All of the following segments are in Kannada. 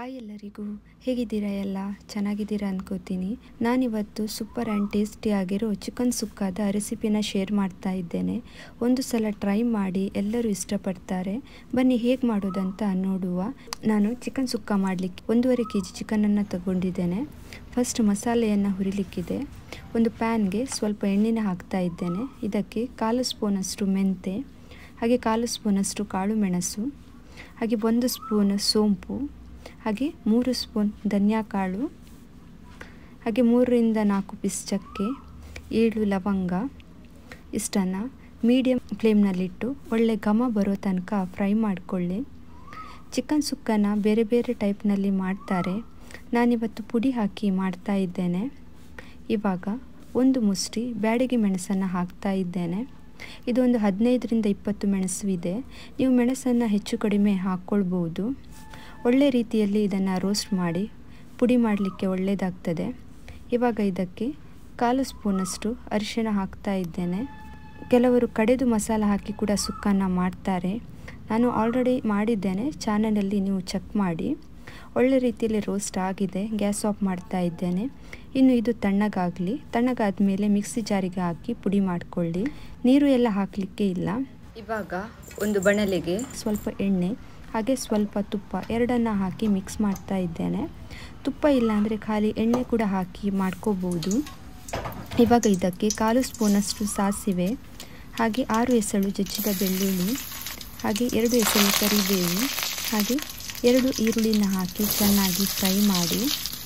ಹಾಯ್ ಎಲ್ಲರಿಗೂ ಹೇಗಿದ್ದೀರಾ ಎಲ್ಲ ಚೆನ್ನಾಗಿದ್ದೀರಾ ಅನ್ಕೋತೀನಿ ನಾನಿವತ್ತು ಸೂಪರ್ ಆ್ಯಂಡ್ ಟೇಸ್ಟಿಯಾಗಿರೋ ಚಿಕನ್ ಸುಕ್ಕಾದ ರೆಸಿಪಿನ ಶೇರ್ ಮಾಡ್ತಾ ಇದ್ದೇನೆ ಒಂದು ಸಲ ಟ್ರೈ ಮಾಡಿ ಎಲ್ಲರೂ ಇಷ್ಟಪಡ್ತಾರೆ ಬನ್ನಿ ಹೇಗೆ ಮಾಡೋದಂತ ನೋಡುವ ನಾನು ಚಿಕನ್ ಸುಕ್ಕ ಮಾಡಲಿಕ್ಕೆ ಒಂದೂವರೆ ಕೆ ಜಿ ಚಿಕನನ್ನು ತಗೊಂಡಿದ್ದೇನೆ ಫಸ್ಟ್ ಮಸಾಲೆಯನ್ನು ಹುರಿಲಿಕ್ಕಿದೆ ಒಂದು ಪ್ಯಾನ್ಗೆ ಸ್ವಲ್ಪ ಎಣ್ಣೆನ ಹಾಕ್ತಾ ಇದ್ದೇನೆ ಇದಕ್ಕೆ ಕಾಲು ಸ್ಪೂನಷ್ಟು ಮೆಂತೆ ಹಾಗೆ ಕಾಲು ಸ್ಪೂನಷ್ಟು ಕಾಳು ಮೆಣಸು ಹಾಗೆ ಒಂದು ಸ್ಪೂನ್ ಸೋಂಪು ಹಾಗೆ ಮೂರು ಸ್ಪೂನ್ ಧನಿಯಾಕಾಳು ಹಾಗೆ ಮೂರರಿಂದ ನಾಲ್ಕು ಪೀಸ್ ಚಕ್ಕೆ ಏಳು ಲವಂಗ ಇಷ್ಟನ್ನು ಮೀಡಿಯಮ್ ಫ್ಲೇಮ್ನಲ್ಲಿಟ್ಟು ಒಳ್ಳೆ ಘಮ ಬರೋ ತನಕ ಫ್ರೈ ಮಾಡಿಕೊಳ್ಳಿ ಚಿಕನ್ ಸುಕ್ಕನ ಬೇರೆ ಬೇರೆ ಟೈಪ್ನಲ್ಲಿ ಮಾಡ್ತಾರೆ ನಾನಿವತ್ತು ಪುಡಿ ಹಾಕಿ ಮಾಡ್ತಾ ಇದ್ದೇನೆ ಇವಾಗ ಒಂದು ಮುಷ್ಟಿ ಬ್ಯಾಡಗಿ ಮೆಣಸನ್ನು ಹಾಕ್ತಾ ಇದ್ದೇನೆ ಇದೊಂದು ಹದಿನೈದರಿಂದ ಇಪ್ಪತ್ತು ಮೆಣಸು ಇದೆ ನೀವು ಮೆಣಸನ್ನು ಹೆಚ್ಚು ಕಡಿಮೆ ಹಾಕ್ಕೊಳ್ಬೋದು ಒಳ್ಳೆ ರೀತಿಯಲ್ಲಿ ಇದನ್ನು ರೋಸ್ಟ್ ಮಾಡಿ ಪುಡಿ ಮಾಡಲಿಕ್ಕೆ ಒಳ್ಳೆಯದಾಗ್ತದೆ ಇವಾಗ ಇದಕ್ಕೆ ಕಾಲು ಸ್ಪೂನಷ್ಟು ಅರಿಶಿಣ ಹಾಕ್ತಾ ಇದ್ದೇನೆ ಕೆಲವರು ಕಡೆದು ಮಸಾಲ ಹಾಕಿ ಕೂಡ ಸುಕ್ಕನ್ನು ಮಾಡ್ತಾರೆ ನಾನು ಆಲ್ರೆಡಿ ಮಾಡಿದ್ದೇನೆ ಚಾನಲಲ್ಲಿ ನೀವು ಚೆಕ್ ಮಾಡಿ ಒಳ್ಳೆ ರೀತಿಯಲ್ಲಿ ರೋಸ್ಟ್ ಆಗಿದೆ ಗ್ಯಾಸ್ ಆಫ್ ಮಾಡ್ತಾ ಇದ್ದೇನೆ ಇನ್ನು ಇದು ತಣ್ಣಗಾಗಲಿ ತಣ್ಣಗಾದ ಮೇಲೆ ಮಿಕ್ಸಿ ಜಾರಿಗೆ ಹಾಕಿ ಪುಡಿ ಮಾಡಿಕೊಳ್ಳಿ ನೀರು ಎಲ್ಲ ಹಾಕಲಿಕ್ಕೆ ಇಲ್ಲ ಇವಾಗ ಒಂದು ಬಣಲೆಗೆ ಸ್ವಲ್ಪ ಎಣ್ಣೆ ಹಾಗೆ ಸ್ವಲ್ಪ ತುಪ್ಪ ಎರಡನ್ನು ಹಾಕಿ ಮಿಕ್ಸ್ ಮಾಡ್ತಾ ಇದ್ದೇನೆ ತುಪ್ಪ ಇಲ್ಲ ಅಂದರೆ ಖಾಲಿ ಎಣ್ಣೆ ಕೂಡ ಹಾಕಿ ಮಾಡ್ಕೋಬೋದು ಇವಾಗ ಇದಕ್ಕೆ ಕಾಲು ಸ್ಪೂನಷ್ಟು ಸಾಸಿವೆ ಹಾಗೆ ಆರು ಎಸಳು ಜಜ್ಜಿದ ಬೆಳ್ಳುಳ್ಳಿ ಹಾಗೆ ಎರಡು ಎಸಳು ಕರಿಬೇವು ಹಾಗೆ ಎರಡು ಈರುಳ್ಳಿನ ಹಾಕಿ ಚೆನ್ನಾಗಿ ಫ್ರೈ ಮಾಡಿ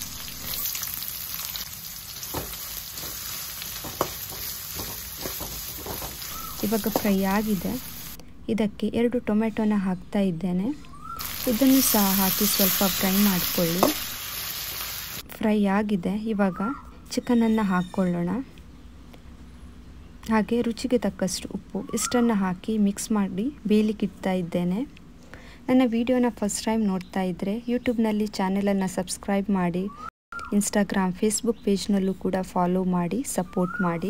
ಇವಾಗ ಫ್ರೈ ಆಗಿದೆ ಇದಕ್ಕೆ ಎರಡು ಟೊಮೆಟೊನ ಹಾಕ್ತಾ ಇದ್ದೇನೆ ಇದನ್ನು ಸಹ ಹಾಕಿ ಸ್ವಲ್ಪ ಫ್ರೈ ಮಾಡಿಕೊಳ್ಳಿ ಫ್ರೈ ಆಗಿದೆ ಇವಾಗ ಚಿಕನನ್ನು ಹಾಕ್ಕೊಳ್ಳೋಣ ಹಾಗೆ ರುಚಿಗೆ ತಕ್ಕಷ್ಟು ಉಪ್ಪು ಇಷ್ಟನ್ನು ಹಾಕಿ ಮಿಕ್ಸ್ ಮಾಡಿ ಬೇಯಲಿಕ್ಕೆ ಇಡ್ತಾ ಇದ್ದೇನೆ ನನ್ನ ವಿಡಿಯೋನ ಫಸ್ಟ್ ಟೈಮ್ ನೋಡ್ತಾ ಇದ್ದರೆ ಯೂಟ್ಯೂಬ್ನಲ್ಲಿ ಚಾನೆಲನ್ನು ಸಬ್ಸ್ಕ್ರೈಬ್ ಮಾಡಿ ಇನ್ಸ್ಟಾಗ್ರಾಮ್ ಫೇಸ್ಬುಕ್ ಪೇಜ್ನಲ್ಲೂ ಕೂಡ ಫಾಲೋ ಮಾಡಿ ಸಪೋರ್ಟ್ ಮಾಡಿ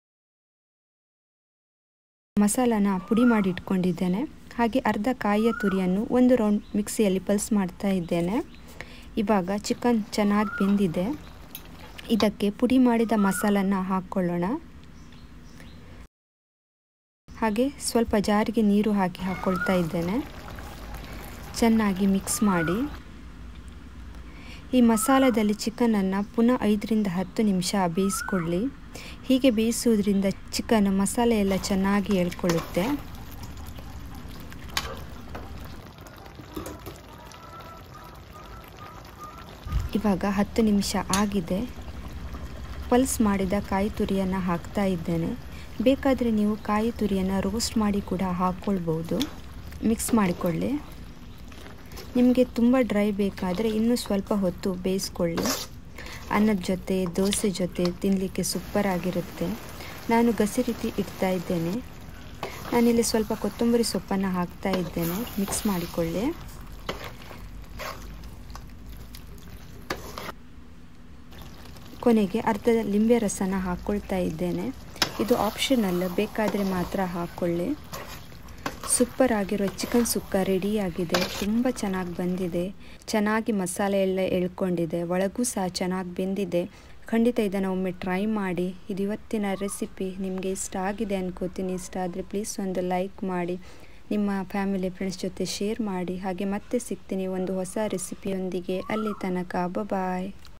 ಮಸಾಲಾನ ಪುಡಿ ಮಾಡಿ ಇಟ್ಕೊಂಡಿದ್ದೇನೆ ಹಾಗೆ ಅರ್ಧ ಕಾಯಿಯ ತುರಿಯನ್ನು ಒಂದು ರೌಂಡ್ ಮಿಕ್ಸಿಯಲ್ಲಿ ಪಲ್ಸ್ ಮಾಡ್ತಾ ಇದ್ದೇನೆ ಇವಾಗ ಚಿಕನ್ ಚೆನ್ನಾಗಿ ಬೆಂದಿದೆ ಇದಕ್ಕೆ ಪುಡಿ ಮಾಡಿದ ಮಸಾಲನ ಹಾಕ್ಕೊಳ್ಳೋಣ ಹಾಗೆ ಸ್ವಲ್ಪ ಜಾರಿಗೆ ನೀರು ಹಾಕಿ ಹಾಕ್ಕೊಳ್ತಾ ಇದ್ದೇನೆ ಚೆನ್ನಾಗಿ ಮಿಕ್ಸ್ ಮಾಡಿ ಈ ಮಸಾಲದಲ್ಲಿ ಚಿಕನನ್ನು ಪುನಃ ಐದರಿಂದ ಹತ್ತು ನಿಮಿಷ ಬೇಯಿಸ್ಕೊಳ್ಳಿ ಹೀಗೆ ಬೇಯಿಸೋದ್ರಿಂದ ಚಿಕನ್ ಮಸಾಲೆ ಎಲ್ಲ ಚೆನ್ನಾಗಿ ಎಳ್ಕೊಳ್ಳುತ್ತೆ ಇವಾಗ ಹತ್ತು ನಿಮಿಷ ಆಗಿದೆ ಪಲ್ಸ್ ಮಾಡಿದ ಕಾಯಿ ತುರಿಯನ್ನು ಹಾಕ್ತಾ ಇದ್ದೇನೆ ಬೇಕಾದರೆ ನೀವು ಕಾಯಿ ತುರಿಯನ್ನು ರೋಸ್ಟ್ ಮಾಡಿ ಕೂಡ ಹಾಕ್ಕೊಳ್ಬೋದು ಮಿಕ್ಸ್ ಮಾಡಿಕೊಳ್ಳಿ ನಿಮಗೆ ತುಂಬ ಡ್ರೈ ಬೇಕಾದರೆ ಇನ್ನೂ ಸ್ವಲ್ಪ ಹೊತ್ತು ಬೇಯಿಸ್ಕೊಳ್ಳಿ ಅನ್ನದ ಜೊತೆ ದೋಸೆ ಜೊತೆ ತಿನ್ನಲಿಕ್ಕೆ ಸೂಪರ್ ಆಗಿರುತ್ತೆ ನಾನು ಗಸಿ ರೀತಿ ಇಡ್ತಾ ಇದ್ದೇನೆ ನಾನಿಲ್ಲಿ ಸ್ವಲ್ಪ ಕೊತ್ತಂಬರಿ ಸೊಪ್ಪನ್ನು ಹಾಕ್ತಾ ಇದ್ದೇನೆ ಮಿಕ್ಸ್ ಮಾಡಿಕೊಳ್ಳಿ ಕೊನೆಗೆ ಅರ್ಧ ಲಿಂಬೆ ರಸನ ಹಾಕ್ಕೊಳ್ತಾ ಇದ್ದೇನೆ ಇದು ಆಪ್ಷನಲ್ ಬೇಕಾದರೆ ಮಾತ್ರ ಹಾಕ್ಕೊಳ್ಳಿ ಸೂಪರ್ ಆಗಿರೋ ಚಿಕನ್ ಸುಕ್ಕ ರೆಡಿಯಾಗಿದೆ ತುಂಬ ಚೆನ್ನಾಗಿ ಬಂದಿದೆ ಚೆನ್ನಾಗಿ ಮಸಾಲೆ ಎಲ್ಲ ಎಳ್ಕೊಂಡಿದೆ ಒಳಗೂ ಸಹ ಚೆನ್ನಾಗಿ ಬೆಂದಿದೆ ಖಂಡಿತ ಇದನ್ನು ಒಮ್ಮೆ ಟ್ರೈ ಮಾಡಿ ಇದು ಇವತ್ತಿನ ರೆಸಿಪಿ ನಿಮಗೆ ಇಷ್ಟ ಆಗಿದೆ ಅನ್ಕೋತೀನಿ ಇಷ್ಟ ಆದರೆ ಪ್ಲೀಸ್ ಒಂದು ಲೈಕ್ ಮಾಡಿ ನಿಮ್ಮ ಫ್ಯಾಮಿಲಿ ಫ್ರೆಂಡ್ಸ್ ಜೊತೆ ಶೇರ್ ಮಾಡಿ ಹಾಗೆ ಮತ್ತೆ ಸಿಗ್ತೀನಿ ಒಂದು ಹೊಸ ರೆಸಿಪಿಯೊಂದಿಗೆ ಅಲ್ಲಿ ತನಕ ಬಾಯ್